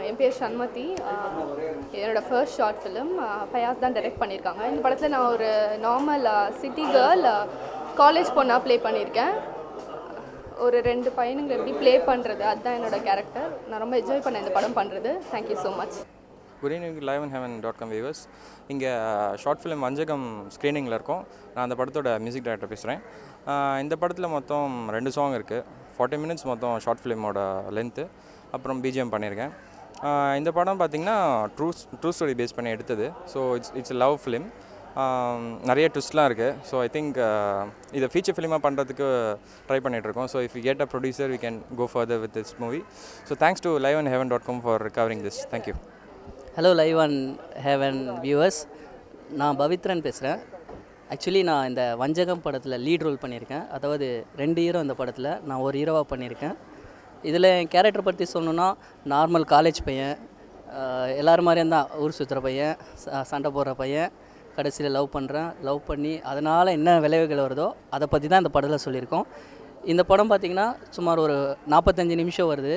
என் பேர் சண்மதி ஆஹ் என்னோட first short film Fayaz தான் டைரக்ட் பண்ணியிருக்காங்க இந்த படத்தில் நான் ஒரு நார்மல் சிட்டி கேர்ள் காலேஜ் பொண்ணாக ப்ளே பண்ணியிருக்கேன் ஒரு ரெண்டு பையனுங்க எப்படி ப்ளே பண்ணுறது அதுதான் என்னோட கேரக்டர் நான் ரொம்ப என்ஜாய் பண்ணேன் இந்த படம் பண்ணுறது thank you so much good evening live and heaven dot com viewers இங்கே ஷார்ட் ஃபிலிம் வஞ்சகம் ஸ்க்ரீனிங்கில் இருக்கோம் நான் அந்த படத்தோட மியூசிக் டைரக்டர் பேசுகிறேன் இந்த படத்தில் மொத்தம் ரெண்டு சாங் இருக்குது ஃபார்ட்டி மினிட்ஸ் மொத்தம் ஷார்ட் ஃபிலிமோட லென்த்து அப்புறம் பிஜிஎம் பண்ணியிருக்கேன் ஆஹ் இந்த படம் பார்த்திங்கன்னா ட்ரூ ட்ரூ ஸ்டோரி பேஸ் பண்ணி எடுத்தது so it's it's love film நிறைய ட்விஸ்ட்லாம் இருக்குது ஸோ ஐ திங்க் இதை ஃபீச்சர் ஃபிலிமாக பண்ணுறதுக்கு ட்ரை பண்ணிகிட்ருக்கோம் so if you get a producer we can go further with this movie so thanks to live and heaven dot com for covering this thank you hello live and heaven viewers நான் பவித்ரன் பேசுகிறேன் actually நான் இந்த வஞ்சகம் படத்தில் lead role பண்ணியிருக்கேன் அதாவது ரெண்டு hero இந்த படத்தில் நான் ஒரு ஹீரோவாக பண்ணியிருக்கேன் இதில் என் கேரக்டர் பற்றி சொல்லணுன்னா நார்மல் காலேஜ் பையன் ஆஹ் எல்லாரும் மாதிரியும் தான் ஊர் சுற்றுற பையன் ச- சண்டை போடுற பையன் கடைசியில் லவ் பண்ணுறேன் லவ் பண்ணி அதனால் என்ன விளைவுகள் வருதோ அதை பற்றி தான் இந்த படத்தில் சொல்லியிருக்கோம் இந்த படம் பார்த்திங்கன்னா சுமார் ஒரு நாற்பத்தஞ்சு நிமிஷம் வருது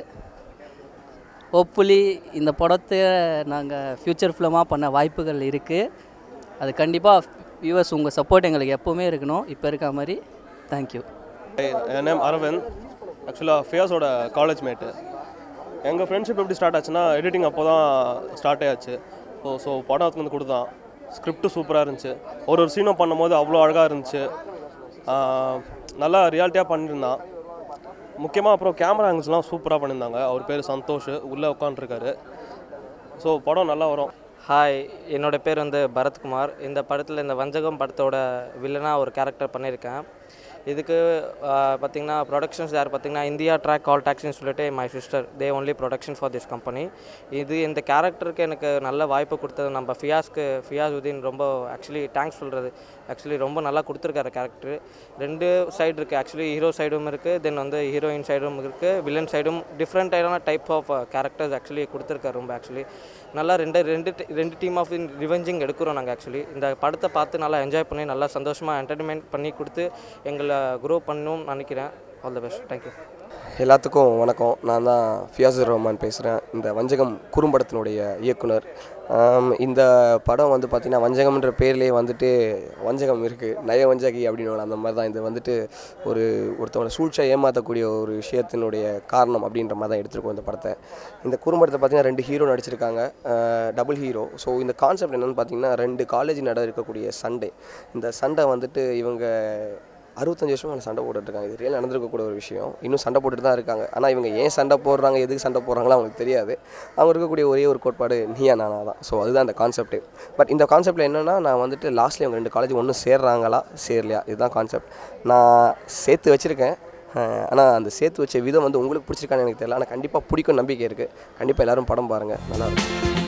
ஹோப்ஃபுல்லி இந்த படத்தை நாங்கள் ஃப்யூச்சர் ஃபிலிமாக பண்ண வாய்ப்புகள் இருக்குது அது கண்டிப்பாக வியூவர்ஸ் உங்கள் சப்போர்ட் எங்களுக்கு எப்போவுமே இருக்கணும் இப்போ இருக்க மாதிரி தேங்க்யூ என் நேம் அரவிந்த் ஆக்சுவலாக ஃபியாஸோட காலேஜ் மேட்டு எங்கள் ஃப்ரெண்ட்ஷிப் எப்படி ஸ்டார்ட் ஆச்சுன்னா எடிட்டிங் அப்போ தான் ஸ்டார்ட் ஆச்சு ஸோ ஸோ படம் எடுத்துட்டு வந்து கொடுத்தான் ஸ்கிரிப்ட்டு சூப்பராக இருந்துச்சு ஒரு ஒரு சீனும் பண்ணும்போது அவ்வளோ அழகாக இருந்துச்சு ஆஹ் நல்லா ரியாலிட்டியாக பண்ணியிருந்தான் முக்கியமாக அப்புறம் கேமரா ஆங்கிள்ஸ்லாம் சூப்பராக பண்ணியிருந்தாங்க அவர் பேர் சந்தோஷ் உள்ளே உட்காந்துருக்காரு ஸோ படம் நல்லா வரும் ஹாய் என்னோட பேர் வந்து பரத்குமார் இந்த படத்தில் இந்த வஞ்சகம் படத்தோட வில்லனாக ஒரு கேரக்டர் பண்ணியிருக்கேன் இதுக்கு பார்த்தீங்கன்னா ப்ரொடக்ஷன்ஸ் யார் பார்த்தீங்கன்னா இந்தியா ட்ராக் கால் டாக்ஸின்னு சொல்லிட்டு my sister they only production for this company இது இந்த கேரக்டருக்கு எனக்கு நல்ல வாய்ப்பு கொடுத்தது நம்ம ஃபியாஸ்க்கு ஃபியாஸ் உதீன் ரொம்ப ஆக்சுவலி தேங்க்ஸ் சொல்கிறது ஆக்சுவலி ரொம்ப நல்லா கொடுத்துருக்காரு கேரக்டர் ரெண்டு சைடு இருக்குது ஆக்சுவலி ஹீரோ சைடும் இருக்குது தென் வந்து ஹீரோயின் சைடும் இருக்குது வில்லன் சைடும் டிஃப்ரெண்ட்டான டைப் ஆஃப் கேரக்டர்ஸ் ஆக்சுவலி கொடுத்துருக்காரு ரொம்ப ஆக்சுவலி நல்லா ரெண்டு ரெண்டு ti- ரெண்டு டீம் ஆஃப் ரிவெஞ்சிங் எடுக்கிறோம் நாங்கள் ஆக்சுவலி இந்த படத்தை பார்த்து நல்லா என்ஜாய் பண்ணி நல்லா சந்தோஷமாக என்டர்டைன்மெண்ட் பண்ணி கொடுத்து எங்களை க்ரோ பண்ணணும்னு நினைக்கிறேன் ஆல் த பெஸ்ட் தேங்க்யூ எல்லாத்துக்கும் வணக்கம் நான் தான் ஃபியாசுர் ரஹ்மான் பேசுகிறேன் இந்த வஞ்சகம் குறும்படத்தினுடைய இயக்குனர் ஆம், இந்த படம் வந்து பார்த்திங்கன்னா வஞ்சகம்ன்ற பேர்லேயே வந்துட்டு வஞ்சகம் இருக்குது நய வஞ்சகி அப்படின்னு அந்த மாதிரி தான் இது வந்துட்டு ஒரு ஒருத்தவங்களை சூழ்ச்சியாக ஏமாற்றக்கூடிய ஒரு விஷயத்தினுடைய காரணம் அப்படின்ற மாதிரி தான் எடுத்திருக்கோம் இந்த படத்தை இந்த குறும்படத்தை பார்த்திங்கன்னா ரெண்டு ஹீரோ நடிச்சிருக்காங்க டபுள் ஹீரோ ஸோ இந்த கான்செப்ட் என்னென்னு பார்த்தீங்கன்னா ரெண்டு காலேஜ் நட இருக்கக்கூடிய சண்டே இந்த சண்டை வந்துட்டு இவங்க அறுபத்தஞ்சு வருஷமா அவங்க சண்டை போட்டுட்டு இருக்காங்க இது ரியல் நடந்திருக்கக்கூடிய ஒரு விஷயம் இன்னும் சண்டை போட்டுட்டு தான் இருக்காங்க ஆனால் இவங்க ஏன் சண்டை போடுறாங்க எதுக்கு சண்டை போடுறாங்களோ அவங்களுக்கு தெரியாது அவங்க இருக்கக்கூடிய ஒரே ஒரு கோட்பாடு நீயா நானா தான் ஸோ அதுதான் அந்த கான்செப்ட் பட் இந்த கான்செப்ட்டில் என்னென்னா நான் வந்துட்டு லாஸ்ட்ல இவங்க ரெண்டு காலேஜ் ஒன்றும் சேர்றாங்களா சேரலையா இதுதான் கான்செப்ட் நான் சேர்த்து வச்சுருக்கேன் ஆனால் அந்த சேர்த்து வச்ச விதம் வந்து உங்களுக்கு பிடிச்சிருக்கான்னு எனக்கு தெரியல ஆனால் கண்டிப்பாக பிடிக்கும் நம்பிக்கை இருக்குது கண்டிப்பாக எல்லாரும் படம் பாருங்கள் நல்லாயிருக்கும்